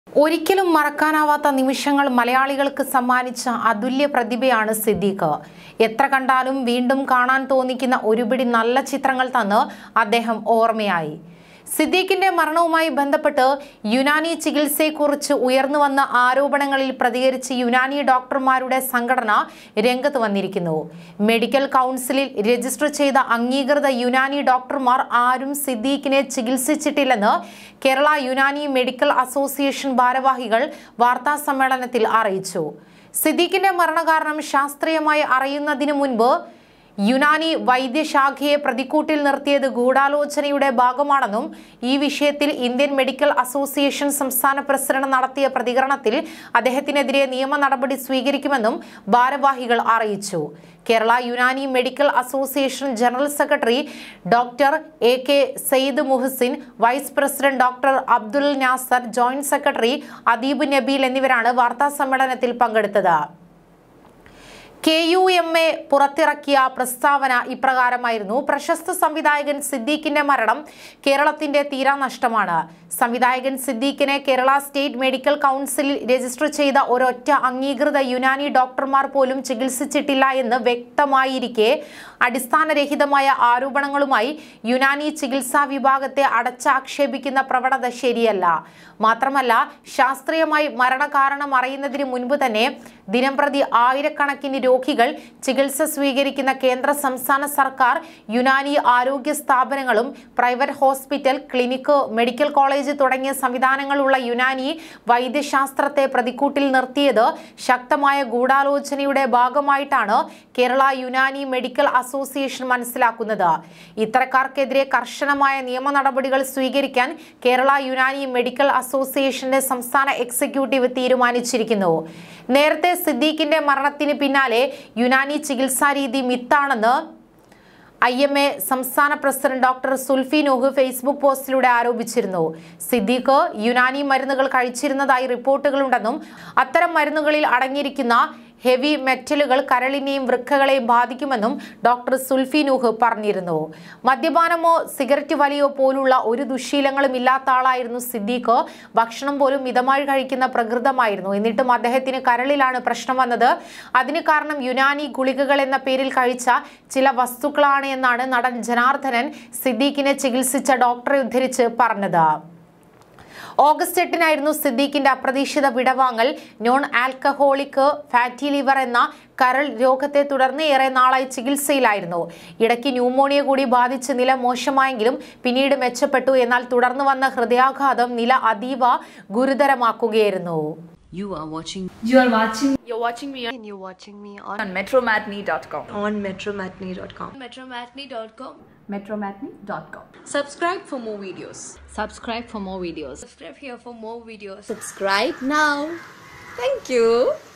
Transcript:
ഒരിക്കലും മറക്കാനാവാത്ത നിമിഷങ്ങൾ മലയാളികൾക്ക് സമ്മാനിച്ച അതുല്യ പ്രതിഭയാണ് സിദ്ദീഖ് എത്ര കണ്ടാലും വീണ്ടും കാണാൻ തോന്നിക്കുന്ന ഒരുപിടി നല്ല ചിത്രങ്ങൾ തന്ന് അദ്ദേഹം ഓർമ്മയായി സിദ്ദീഖിന്റെ മരണവുമായി ബന്ധപ്പെട്ട് യുനാനി ചികിത്സയെക്കുറിച്ച് ഉയർന്നു വന്ന ആരോപണങ്ങളിൽ പ്രതികരിച്ച് യുനാനി ഡോക്ടർമാരുടെ സംഘടന രംഗത്ത് വന്നിരിക്കുന്നു മെഡിക്കൽ കൗൺസിലിൽ രജിസ്റ്റർ ചെയ്ത അംഗീകൃത യുനാനി ഡോക്ടർമാർ ആരും സിദ്ദീഖിനെ ചികിത്സിച്ചിട്ടില്ലെന്ന് കേരള യുനാനി മെഡിക്കൽ അസോസിയേഷൻ ഭാരവാഹികൾ വാർത്താ സമ്മേളനത്തിൽ അറിയിച്ചു സിദ്ദീഖിന്റെ മരണകാരണം ശാസ്ത്രീയമായി അറിയുന്നതിനു മുൻപ് യുനാനി വൈദ്യശാഖയെ പ്രതിക്കൂട്ടിൽ നിർത്തിയത് ഗൂഢാലോചനയുടെ ഭാഗമാണെന്നും ഈ വിഷയത്തിൽ ഇന്ത്യൻ മെഡിക്കൽ അസോസിയേഷൻ സംസ്ഥാന പ്രസിഡന്റ് നടത്തിയ പ്രതികരണത്തിൽ അദ്ദേഹത്തിനെതിരെ നിയമ നടപടി സ്വീകരിക്കുമെന്നും ഭാരവാഹികൾ അറിയിച്ചു Kerala Unani medical association general secretary doctor A K Sayyid Muhsin vice president doctor Abdul Nasar joint secretary Adeeb Nabeel എന്നിവരാണ് വാർത്താ സമ്മേളനത്തിൽ പങ്കെടുത്തത് കെ യു എം എ പുറത്തിറക്കിയ പ്രസ്താവന ഇപ്രകാരമായിരുന്നു പ്രശസ്ത സംവിധായകൻ സിദ്ദീഖിന്റെ മരണം കേരളത്തിന്റെ തീരാനഷ്ടമാണ് സംവിധായകൻ സിദ്ദീഖിനെ കേരള സ്റ്റേറ്റ് മെഡിക്കൽ കൗൺസിലിൽ രജിസ്റ്റർ ചെയ്ത ഒരൊറ്റ അംഗീകൃത യുനാനി ഡോക്ടർമാർ പോലും ചികിത്സിച്ചിട്ടില്ല എന്ന് വ്യക്തമായിരിക്കെ അടിസ്ഥാനരഹിതമായ ആരോപണങ്ങളുമായി യുനാനി ചികിത്സാ വിഭാഗത്തെ അടച്ചാക്ഷേപിക്കുന്ന പ്രവണത ശരിയല്ല മാത്രമല്ല ശാസ്ത്രീയമായി മരണകാരണം അറിയുന്നതിന് മുൻപ് തന്നെ ദിനംപ്രതി ആയിരക്കണക്കിന് രോഗികൾ ചികിത്സ സ്വീകരിക്കുന്ന കേന്ദ്ര സംസ്ഥാന സർക്കാർ യുനാനി ആരോഗ്യ സ്ഥാപനങ്ങളും private hospital clinic medical college തുടങ്ങിയ സംവിധാനങ്ങളുള്ള യുനാനി വൈദ്യശാസ്ത്രത്തെ പ്രതിക്കൂട്ടിൽ നിർത്തിയത് ശക്തമായ ഗൂഢാലോചനയുടെ ഭാഗമായിട്ടാണ് കേരള യുനാനി മെഡിക്കൽ അസോസിയേഷൻ മനസ്സിലാക്കുന്നത് ഇത്തരക്കാർക്കെതിരെ കർശനമായ നിയമ നടപടികൾ സ്വീകരിക്കാൻ കേരള യുനാനി മെഡിക്കൽ അസോസിയേഷന്റെ സംസ്ഥാന എക്സിക്യൂട്ടീവ് തീരുമാനിച്ചിരിക്കുന്നു നേരത്തെ സിദ്ദീഖിന്റെ മരണത്തിന് പിന്നാലെ യുനാനി ചികിത്സാ രീതി മിത്താണെന്ന് ഐ എം എ സംസ്ഥാന president doctor Sulphi Nooh Facebook പോസ്റ്റിലൂടെ ആരോപിച്ചിരുന്നു സിദ്ദീഖ് യുനാനി മരുന്നുകൾ കഴിച്ചിരുന്നതായി റിപ്പോർട്ടുകളുണ്ടെന്നും അത്തരം മരുന്നുകളിൽ അടങ്ങിയിരിക്കുന്ന ഹെവി മെറ്റലുകൾ കരളിനെയും വൃക്കകളെയും ബാധിക്കുമെന്നും ഡോക്ടർ സുൽഫി നൂഹ് പറഞ്ഞിരുന്നു മദ്യപാനമോ സിഗരറ്റ് വലിയോ പോലുള്ള ഒരു ദുശീലങ്ങളും ഇല്ലാത്ത ആളായിരുന്നു സിദ്ദീഖ് ഭക്ഷണം പോലും മിതമായി കഴിക്കുന്ന പ്രകൃതമായിരുന്നു എന്നിട്ടും അദ്ദേഹത്തിന് കരളിലാണ് പ്രശ്നം വന്നത് അതിന് കാരണം യുനാനി ഗുളികകൾ എന്ന പേരിൽ കഴിച്ച ചില വസ്തുക്കളാണ് എന്നാണ് നടൻ ജനാർദ്ദനൻ സിദ്ദീഖിനെ ചികിത്സിച്ച ഡോക്ടറെ ഉദ്ധരിച്ച് പറഞ്ഞത് ഓഗസ്റ്റ് എട്ടിനായിരുന്നു സിദ്ദീഖിന്റെ അപ്രതീക്ഷിത വിടവാങ്ങൽ നോൺ ആൽക്കഹോളിക് ഫാറ്റി ലിവർ എന്ന കരൾ രോഗത്തെ തുടർന്ന് ഏറെ നാളായി ചികിത്സയിലായിരുന്നു ഇടയ്ക്ക് ന്യൂമോണിയ കൂടി ബാധിച്ച് നില മോശമായെങ്കിലും പിന്നീട് മെച്ചപ്പെട്ടു എന്നാൽ തുടർന്ന് വന്ന ഹൃദയാഘാതം നില അതീവ ഗുരുതരമാക്കുകയായിരുന്നു You are watching You are watching You're watching me on and you're watching me on, on metromatney.com. on metromatney.com. metromatney.com. metromatney.com. Subscribe for more videos. Subscribe for more videos. Subscribe here for more videos. Subscribe now. Thank you.